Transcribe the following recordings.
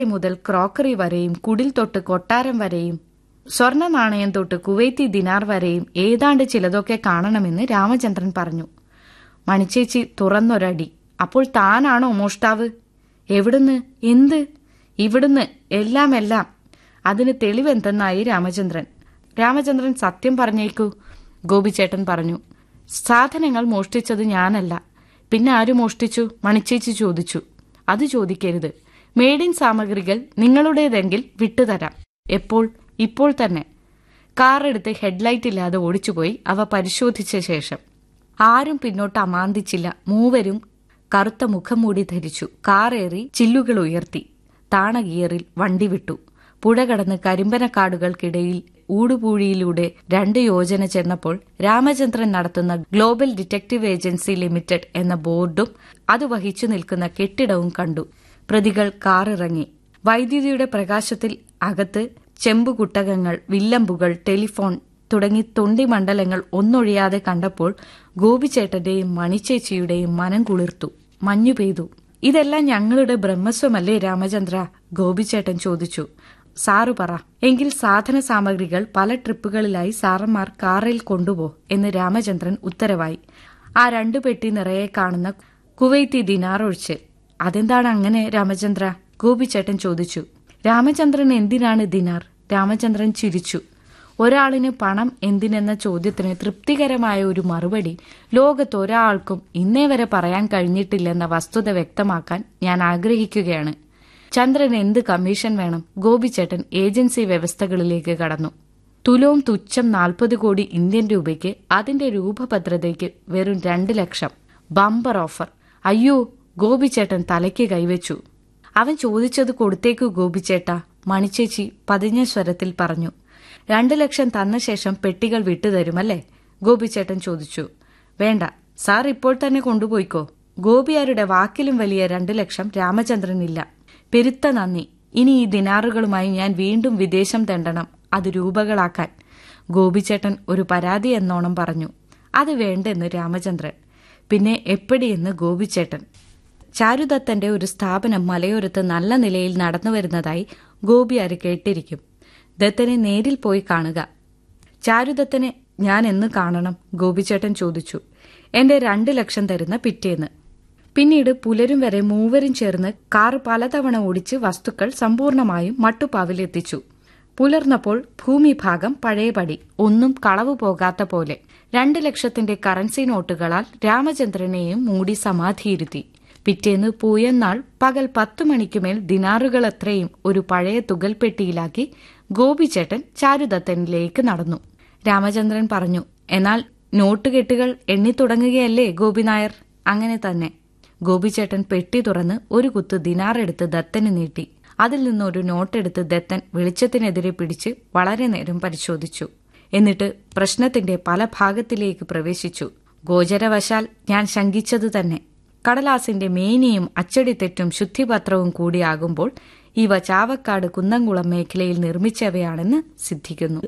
മുതൽ ക്രോക്കറി വരെയും കുടിൽ തൊട്ട് കൊട്ടാരം വരെയും സ്വർണ്ണ നാണയം തൊട്ട് കുവൈത്തി ദിനാർ വരെയും ഏതാണ്ട് ചിലതൊക്കെ കാണണമെന്ന് രാമചന്ദ്രൻ പറഞ്ഞു മണിച്ചേച്ചി തുറന്നൊരടി അപ്പോൾ താനാണോ മോഷ്ടാവ് എവിടുന്ന് എന്ത് ഇവിടുന്ന് എല്ലാം എല്ലാം അതിന് തെളിവെന്തെന്നായി രാമചന്ദ്രൻ രാമചന്ദ്രൻ സത്യം പറഞ്ഞേക്കൂ ഗോപിച്ചേട്ടൻ പറഞ്ഞു സാധനങ്ങൾ മോഷ്ടിച്ചത് ഞാനല്ല പിന്നെ ആര് മോഷ്ടിച്ചു മണിച്ചേച്ചി ചോദിച്ചു അത് ചോദിക്കരുത് മേഡിൻ സാമഗ്രികൾ നിങ്ങളുടേതെങ്കിൽ വിട്ടുതരാം എപ്പോൾ ഇപ്പോൾ തന്നെ കാർ എടുത്ത് ഹെഡ്ലൈറ്റ് ഇല്ലാതെ ഓടിച്ചുപോയി അവ പരിശോധിച്ച ശേഷം ആരും പിന്നോട്ട് അമാന്തിച്ചില്ല മൂവരും കറുത്ത മുഖംമൂടി ധരിച്ചു കാറേറി ചില്ലുകൾ ഉയർത്തി താണ ഗിയറിൽ വണ്ടി വിട്ടു പുഴ കടന്ന് കരിമ്പനക്കാടുകൾക്കിടയിൽ ഊടുപൂഴിയിലൂടെ രണ്ട് യോജന ചെന്നപ്പോൾ രാമചന്ദ്രൻ നടത്തുന്ന ഗ്ലോബൽ ഡിറ്റക്റ്റീവ് ഏജൻസി ലിമിറ്റഡ് എന്ന ബോർഡും അത് വഹിച്ചു നിൽക്കുന്ന കെട്ടിടവും കണ്ടു പ്രതികൾ കാറിറങ്ങി വൈദ്യുതിയുടെ പ്രകാശത്തിൽ അകത്ത് ചെമ്പുകുട്ടകങ്ങൾ വില്ലമ്പുകൾ ടെലിഫോൺ തുടങ്ങി തൊണ്ടിമണ്ഡലങ്ങൾ ഒന്നൊഴിയാതെ കണ്ടപ്പോൾ ഗോപിച്ചേട്ടന്റെയും മണിച്ചേച്ചിയുടെയും മനം കുളിർത്തു മഞ്ഞു പെയ്തു ഇതെല്ലാം ഞങ്ങളുടെ ബ്രഹ്മസ്വമല്ലേ രാമചന്ദ്ര ഗോപിച്ചേട്ടൻ ചോദിച്ചു സാറ് പറ എങ്കിൽ സാധന സാമഗ്രികൾ പല ട്രിപ്പുകളിലായി സാറന്മാർ കാറിൽ കൊണ്ടുപോ എന്ന് രാമചന്ദ്രൻ ഉത്തരവായി ആ രണ്ടു പെട്ടി നിറയെ കാണുന്ന കുവൈത്തി ദിനാർ ഒഴിച്ച് അതെന്താണ് അങ്ങനെ രാമചന്ദ്ര ഗോപിച്ചേട്ടൻ ചോദിച്ചു രാമചന്ദ്രൻ എന്തിനാണ് ദിനാർ രാമചന്ദ്രൻ ചിരിച്ചു ഒരാളിന് പണം എന്തിനെന്ന ചോദ്യത്തിന് തൃപ്തികരമായ ഒരു മറുപടി ലോകത്ത് ഒരാൾക്കും ഇന്നേ വരെ പറയാൻ കഴിഞ്ഞിട്ടില്ലെന്ന വസ്തുത വ്യക്തമാക്കാൻ ഞാൻ ആഗ്രഹിക്കുകയാണ് ചന്ദ്രൻ എന്ത് കമ്മീഷൻ വേണം ഗോപിച്ചേട്ടൻ ഏജൻസി വ്യവസ്ഥകളിലേക്ക് കടന്നു തുലോം തുച്ഛം നാൽപ്പത് കോടി ഇന്ത്യൻ രൂപയ്ക്ക് അതിന്റെ രൂപഭദ്രതയ്ക്ക് വെറും രണ്ട് ലക്ഷം ബമ്പർ ഓഫർ അയ്യോ ഗോപിച്ചേട്ടൻ തലയ്ക്ക് കൈവച്ചു അവൻ ചോദിച്ചത് കൊടുത്തേക്കു ഗോപിച്ചേട്ട മണിച്ചേച്ചി പതിഞ്ഞ സ്വരത്തിൽ പറഞ്ഞു രണ്ടു ലക്ഷം തന്ന ശേഷം പെട്ടികൾ വിട്ടുതരുമല്ലേ ഗോപിച്ചേട്ടൻ ചോദിച്ചു വേണ്ട സാർ ഇപ്പോൾ തന്നെ കൊണ്ടുപോയിക്കോ ഗോപിയാരുടെ വാക്കിലും വലിയ രണ്ടു ലക്ഷം രാമചന്ദ്രനില്ല പെരുത്ത നന്ദി ഇനി ഈ ദിനാറുകളുമായി ഞാൻ വീണ്ടും വിദേശം തെണ്ടണം അത് രൂപകളാക്കാൻ ഗോപിച്ചേട്ടൻ ഒരു പരാതി എന്നോണം പറഞ്ഞു അത് വേണ്ടെന്ന് രാമചന്ദ്രൻ പിന്നെ എപ്പടിയെന്ന് ഗോപിച്ചേട്ടൻ ചാരുദത്തന്റെ ഒരു സ്ഥാപനം മലയോരത്ത് നല്ല നിലയിൽ നടന്നു വരുന്നതായി ഗോപിയാര് കേട്ടിരിക്കും ദത്തനെ നേരിൽ പോയി കാണുക ചാരുദത്തനെ ഞാൻ എന്ന് കാണണം ഗോപിച്ചേട്ടൻ ചോദിച്ചു എന്റെ രണ്ട് ലക്ഷം തരുന്ന പിറ്റേന്ന് പിന്നീട് പുലരും വരെ മൂവരും ചേർന്ന് കാർ പലതവണ ഓടിച്ച് വസ്തുക്കൾ സമ്പൂർണമായും മട്ടുപ്പാവിലെത്തിച്ചു പുലർന്നപ്പോൾ ഭൂമിഭാഗം പഴയപടി ഒന്നും കളവു പോകാത്ത പോലെ രണ്ട് ലക്ഷത്തിന്റെ കറൻസി നോട്ടുകളാൽ രാമചന്ദ്രനെയും മൂടി സമാധിയിരുത്തി പിറ്റേന്ന് പൂയന്നാൾ പകൽ പത്തു മണിക്കുമേൽ ദിനാറുകളത്രയും ഒരു പഴയ തുകൽപ്പെട്ടിയിലാക്കി ഗോപിച്ചേട്ടൻ ചാരുദത്തനിലേക്ക് നടന്നു രാമചന്ദ്രൻ പറഞ്ഞു എന്നാൽ നോട്ടുകെട്ടുകൾ എണ്ണിത്തുടങ്ങുകയല്ലേ ഗോപിനായർ അങ്ങനെ തന്നെ ഗോപിച്ചേട്ടൻ പെട്ടി തുറന്ന് ഒരു കുത്ത് ദിനാറെടുത്ത് ദത്തന് നീട്ടി അതിൽ നിന്നൊരു നോട്ടെടുത്ത് ദത്തൻ വെളിച്ചത്തിനെതിരെ പിടിച്ച് വളരെ നേരം പരിശോധിച്ചു എന്നിട്ട് പ്രശ്നത്തിന്റെ പല ഭാഗത്തിലേക്ക് പ്രവേശിച്ചു ഗോചരവശാൽ ഞാൻ ശങ്കിച്ചത് തന്നെ കടലാസിന്റെ മേനിയും അച്ചടിത്തെറ്റും ശുദ്ധിപത്രവും കൂടിയാകുമ്പോൾ ഇവ ചാവക്കാട് കുന്നംകുളം മേഖലയിൽ നിർമ്മിച്ചവയാണെന്ന് സിദ്ധിക്കുന്നു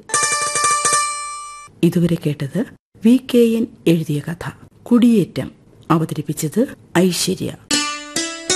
ഇതുവരെ കേട്ടത് വി കെ എൻ എഴുതിയ കഥ കുടിയേറ്റം അവതരിപ്പിച്ചത് ഐശ്വര്യ